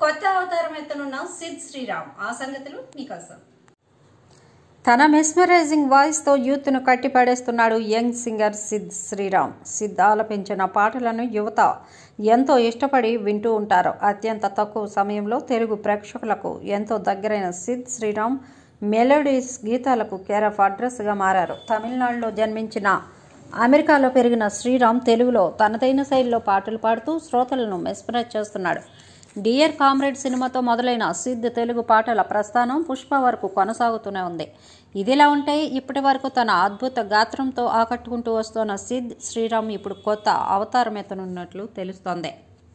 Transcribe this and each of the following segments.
కొత్త అవతారం ఎత్తనున్న సిద్ శ్రీరామ్ ఆ సంగతులు మీకోసం తన మెస్మరైజింగ్ వాయిస్తో యూత్ను కట్టిపడేస్తున్నాడు యంగ్ సింగర్ సిద్ శ్రీరామ్ సిద్ ఆలపించిన పాటలను యువత ఎంతో ఇష్టపడి వింటూ ఉంటారు అత్యంత తక్కువ సమయంలో తెలుగు ప్రేక్షకులకు ఎంతో దగ్గరైన సిద్ శ్రీరామ్ మెలోడీస్ గీతాలకు కేర్ ఆఫ్ అడ్రస్గా మారారు తమిళనాడులో జన్మించిన అమెరికాలో పెరిగిన శ్రీరామ్ తెలుగులో తనదైన శైలిలో పాటలు పాడుతూ శ్రోతలను మెస్మరైజ్ చేస్తున్నాడు డియర్ కామ్రేడ్ సినిమాతో మొదలైన సిద్ తెలుగు పాటల ప్రస్థానం పుష్ప వరకు కొనసాగుతూనే ఉంది ఇదిలా ఉంటే ఇప్పటి వరకు తన అద్భుత గాత్రంతో ఆకట్టుకుంటూ వస్తున్న సిద్ శ్రీరామ్ ఇప్పుడు కొత్త అవతారం ఎత్తనున్నట్లు తెలుస్తోంది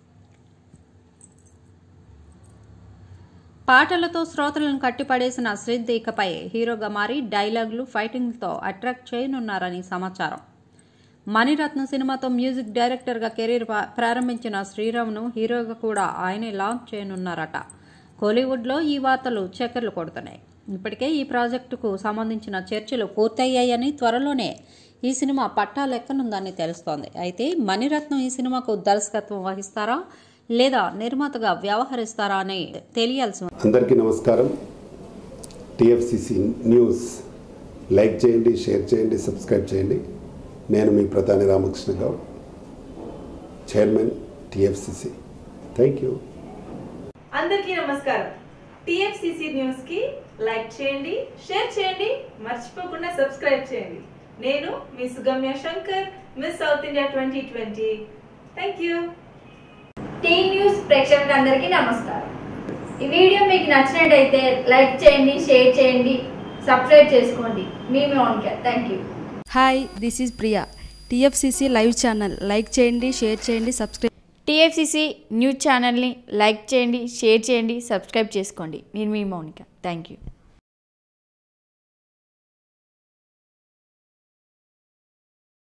పాటలతో శ్రోతలను కట్టిపడేసిన సిద్ ఇకపై హీరోగా మారి డైలాగులు ఫైటింగ్లతో అట్రాక్ట్ చేయనున్నారని సమాచారం మణిరత్న సినిమాతో మ్యూజిక్ డైరెక్టర్గా కెరీర్ పా- ప్రారంభించిన శ్రీరామ్ను హీరోగా కూడా ఆయనే లాంచ్ చేయనున్నారట కోలీవుడ్లో ఈ వార్తలు చక్కర్లు కొడుతున్నాయి ఇప్పటికే ఈ ప్రాజెక్టుకు సంబంధించిన చర్చలు పూర్తయ్యాయని త్వరలోనే ఈ సినిమా పట్టాలెక్కనుందని తెలుస్తోంది అయితే మణిరత్నం ఈ సినిమాకు దర్శకత్వం వహిస్తారా లేదా నిర్మాతగా వ్యవహరిస్తారా అని తెలియాల్సి ఉంది. అందరికీ నమస్కారం టిఎఫ్సిసి న్యూస్ లైక్ చేయండి షేర్ చేయండి సబ్స్క్రైబ్ చేయండి నేను మీ ప్రధాని Ramakrishna Goud chairman TFCC thank you అందరికీ నమస్కారం టిఎఫ్సిసి న్యూస్ కి లైక్ చేయండి షేర్ చేయండి మర్చిపోకుండా సబ్స్క్రైబ్ చేయండి నేను మీ Sugamya Shankar miss South India twenty twenty thank you T news ప్రేక్షకులందరికీ నమస్కారం ఈ వీడియో మీకు నచ్చినట్టయితే లైక్ చేయండి షేర్ చేయండి సబ్స్క్రైబ్ చేసుకోండి మీ Mounika thank you hi this is Priya TFCC live channel like చేయండి షేర్ చేయండి సబ్స్క్రైబ్ టీఎఫ్సిసి న్యూస్ ఛానల్ని లైక్ చేయండి షేర్ చేయండి సబ్స్క్రైబ్ చేసుకోండి నేను మీ మౌనిక థ్యాంక్ యూ